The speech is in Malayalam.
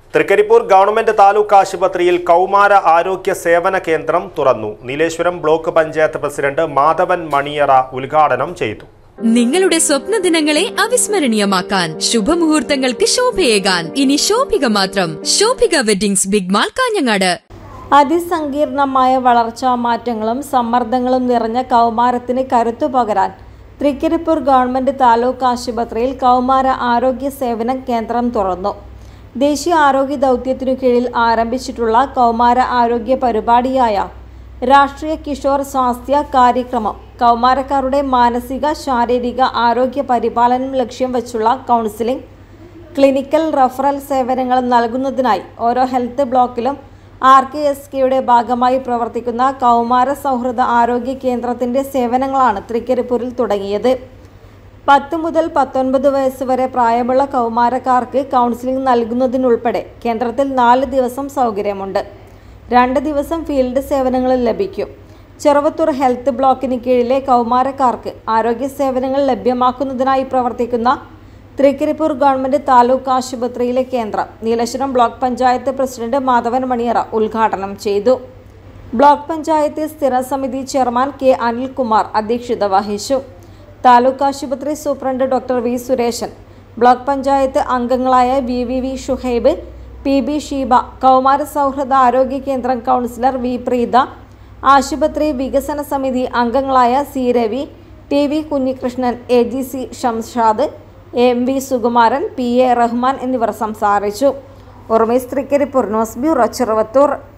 തൃക്കരിപ്പൂർ ഗവൺമെന്റ് താലൂക്ക് ആശുപത്രിയിൽ കൗമാര ആരോഗ്യ സേവന കേന്ദ്രം തുറന്നു നീലേശ്വരം ബ്ലോക്ക് പഞ്ചായത്ത് പ്രസിഡന്റ് മാധവൻ മണിയറ ഉദ്ഘാടനം ചെയ്തു നിങ്ങളുടെ സ്വപ്ന ദിനങ്ങളെ അവിസ്മരണീയമാക്കാൻ ശുഭമുഹൂർത്തങ്ങൾക്ക് ശോഭയേകാൻ ഇനി ശോഭിക മാത്രം Shobika weddings big mall Kanhangad അതിസങ്കീർണമായ വളർച്ചാ മാറ്റങ്ങളും സമ്മർദ്ദങ്ങളും നിറഞ്ഞ കൗമാരത്തിന് കരുത്തു പകരാൻ തൃക്കരിപ്പൂർ ഗവൺമെന്റ് താലൂക്ക് ആശുപത്രിയിൽ കൗമാര ആരോഗ്യ സേവന കേന്ദ്രം തുറന്നു ദേശീയ ആരോഗ്യ ദൗത്യത്തിനു കീഴിൽ ആരംഭിച്ചിട്ടുള്ള കൗമാര ആരോഗ്യ പരിപാടിയായ രാഷ്ട്രീയ കിഷോർ സ്വാസ്ഥ്യ കാര്യക്രമം കൗമാരക്കാരുടെ മാനസിക ശാരീരിക ആരോഗ്യ പരിപാലനം ലക്ഷ്യം വെച്ചുള്ള കൗൺസിലിംഗ് ക്ലിനിക്കൽ റഫറൽ സേവനങ്ങൾ നൽകുന്നതിനായി ഓരോ ഹെൽത്ത് ബ്ലോക്കിലും ആർ കെ എസ് കെയുടെ ഭാഗമായി പ്രവർത്തിക്കുന്ന കൗമാര സൗഹൃദ ആരോഗ്യ കേന്ദ്രത്തിന്റെ സേവനങ്ങളാണ് തൃക്കരിപ്പൂരിൽ തുടങ്ങിയത് പത്ത് മുതൽ പത്തൊൻപത് വയസ്സ് വരെ പ്രായമുള്ള കൗമാരക്കാർക്ക് കൗൺസിലിംഗ് നൽകുന്നതിനുൾപ്പെടെ കേന്ദ്രത്തിൽ നാല് ദിവസം സൗകര്യമുണ്ട് രണ്ട് ദിവസം ഫീൽഡ് സേവനങ്ങൾ ലഭിക്കും ചെറുവത്തൂർ ഹെൽത്ത് ബ്ലോക്കിന് കീഴിലെ കൗമാരക്കാർക്ക് ആരോഗ്യ സേവനങ്ങൾ ലഭ്യമാക്കുന്നതിനായി പ്രവർത്തിക്കുന്ന തൃക്കരിപ്പൂർ ഗവൺമെന്റ് താലൂക്ക് ആശുപത്രിയിലെ കേന്ദ്രം നീലേശ്വരം ബ്ലോക്ക് പഞ്ചായത്ത് പ്രസിഡന്റ് മാധവൻ മണിയറ ഉദ്ഘാടനം ചെയ്തു ബ്ലോക്ക് പഞ്ചായത്ത് സ്ഥിര സമിതി ചെയർമാൻ കെ അനിൽകുമാർ അധ്യക്ഷത വഹിച്ചു താലൂക്ക് ആശുപത്രി superintendent doctor V Suresan block panchayat അംഗങ്ങളായ V V V Shuhaib P B Sheeba കൗമാര സൗഹൃദ ആരോഗ്യ കേന്ദ്രം കൗൺസിലർ വി പ്രീത ആശുപത്രി വികസന സമിതി അംഗങ്ങളായ C Ravi T V Kunhikrishnan A G C Shamshad M V Sukumaran P A Rahman എന്നിവർ സംസാരിച്ചു ഉർമേസ് തൃക്കരിപ്പൂർ ന്യൂസ് ബ്യൂറോ ചെറുവത്തൂർ